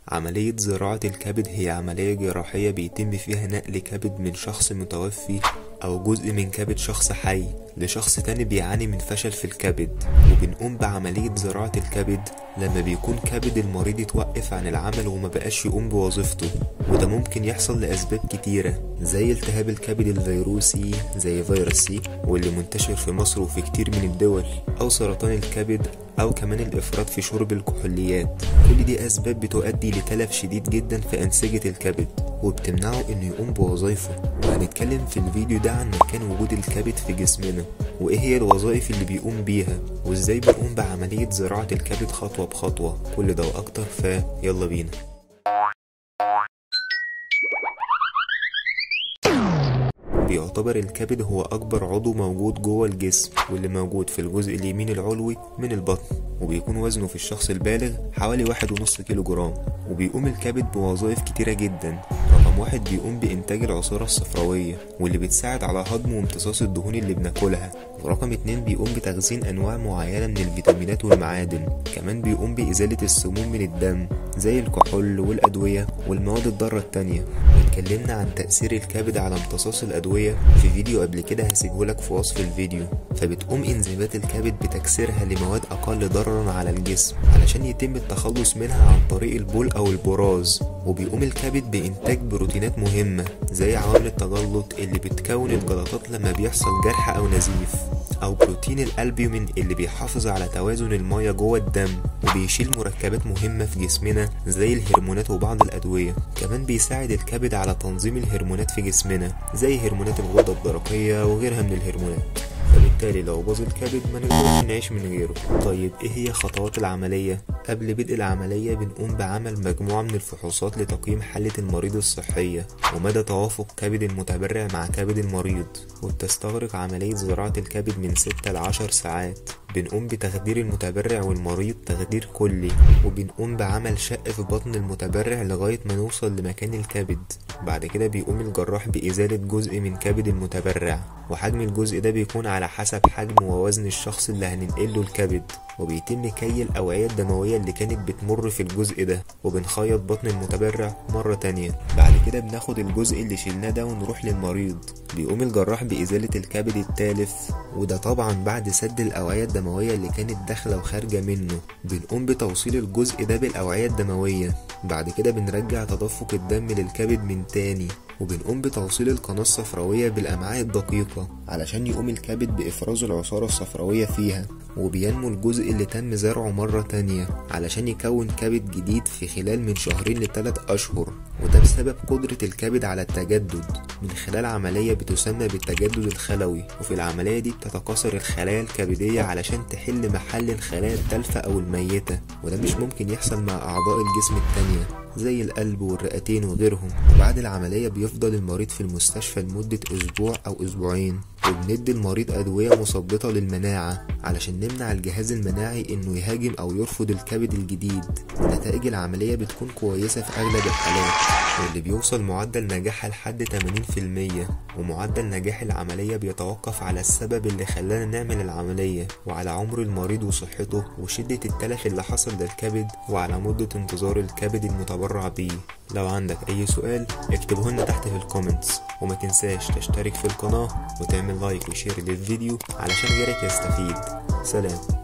عملية زراعة الكبد هي عملية جراحية بيتم فيها نقل كبد من شخص متوفي أو جزء من كبد شخص حي لشخص تاني بيعاني من فشل في الكبد وبنقوم بعملية زراعة الكبد لما بيكون كبد المريض يتوقف عن العمل وما بقاش يقوم بوظيفته وده ممكن يحصل لأسباب كتيرة زي التهاب الكبد الفيروسي زي فيروس سي واللي منتشر في مصر وفي كتير من الدول أو سرطان الكبد أو كمان الإفراط في شرب الكحوليات كل دي أسباب بتؤدي لتلف شديد جدا في أنسجة الكبد وبتمنعه إنه يقوم بوظائفه وهنتكلم في الفيديو ده عن مكان وجود الكبد في جسمنا وإيه هي الوظائف اللي بيقوم بيها وإزاي بنقوم بعملية زراعة الكبد خطوة بخطوة كل ده وأكتر فيلا بينا بيعتبر الكبد هو أكبر عضو موجود جوه الجسم واللي موجود في الجزء اليمين العلوي من البطن وبيكون وزنه في الشخص البالغ حوالي واحد ونص كيلو جرام وبيقوم الكبد بوظائف كتيرة جدا رقم واحد بيقوم بإنتاج العصارة الصفراوية واللي بتساعد على هضم وامتصاص الدهون اللي بناكلها ورقم اتنين بيقوم بتخزين أنواع معينة من الفيتامينات والمعادن كمان بيقوم بإزالة السموم من الدم زي الكحول والأدوية والمواد الضارة التانية واتكلمنا عن تأثير الكبد على امتصاص الأدوية في فيديو قبل كده هسيبهولك في وصف الفيديو فبتقوم إنزيمات الكبد بتكسيرها لمواد أقل ضررا على الجسم علشان يتم التخلص منها عن طريق البول أو البراز وبيقوم الكبد بإنتاج بروتينات مهمة زي عوامل التجلط اللي بتكون الجلطات لما بيحصل جرح أو نزيف أو بروتين الألبيومين اللي بيحافظ على توازن المية جوه الدم وبيشيل مركبات مهمة في جسمنا زي الهرمونات وبعض الأدوية كمان بيساعد الكبد على تنظيم الهرمونات في جسمنا زي هرمونات الغدة الدرقية وغيرها من الهرمونات فبالتالي لو باظ الكبد ما نقدرش نعيش من غيره طيب ايه هي خطوات العملية قبل بدء العملية بنقوم بعمل مجموعة من الفحوصات لتقييم حالة المريض الصحية ومدى توافق كبد المتبرع مع كبد المريض وبتستغرق عملية زراعة الكبد من 6 ل 10 ساعات بنقوم بتخدير المتبرع والمريض تخدير كلي وبنقوم بعمل شق في بطن المتبرع لغاية ما نوصل لمكان الكبد بعد كده بيقوم الجراح بإزالة جزء من كبد المتبرع وحجم الجزء ده بيكون على حسب حجم ووزن الشخص اللي هننقله الكبد وبيتم كي الأوعية الدموية اللي كانت بتمر في الجزء ده وبنخيط بطن المتبرع مرة تانية بعد كده بناخد الجزء اللي شلناه ده ونروح للمريض بيقوم الجراح بإزالة الكبد التالف وده طبعا بعد سد الأوعية الدموية اللي كانت داخلة وخارجة منه بنقوم بتوصيل الجزء ده بالأوعية الدموية بعد كده بنرجع تدفق الدم للكبد من تاني وبنقوم بتوصيل القناة الصفراوية بالأمعاء الدقيقة علشان يقوم الكبد بإفراز العصارة الصفراوية فيها وبينمو الجزء اللي تم زرعه مرة تانية علشان يكون كبد جديد في خلال من شهرين لثلاث أشهر وده بسبب قدرة الكبد على التجدد من خلال عملية بتسمى بالتجدد الخلوي وفي العملية دي بتتكاثر الخلايا الكبدية علشان تحل محل الخلايا التالفة أو الميتة وده مش ممكن يحصل مع أعضاء الجسم التانية زي القلب والرئتين وغيرهم وبعد العملية بيفضل المريض في المستشفى لمدة أسبوع أو أسبوعين وبندي المريض أدوية مثبطة للمناعة علشان نمنع الجهاز المناعي إنه يهاجم أو يرفض الكبد الجديد ونتائج العملية بتكون كويسة في أغلب الحالات واللي بيوصل معدل نجاحها لحد 80% ومعدل نجاح العملية بيتوقف على السبب اللي خلانا نعمل العملية وعلى عمر المريض وصحته وشدة التلف اللي حصل للكبد وعلى مدة انتظار الكبد المتبرع بيه لو عندك أي سؤال اكتبه لنا تحت في الكومنتس وما تنساش تشترك في القناة وتعمل لايك وشير للفيديو علشان غيرك يستفيد سلام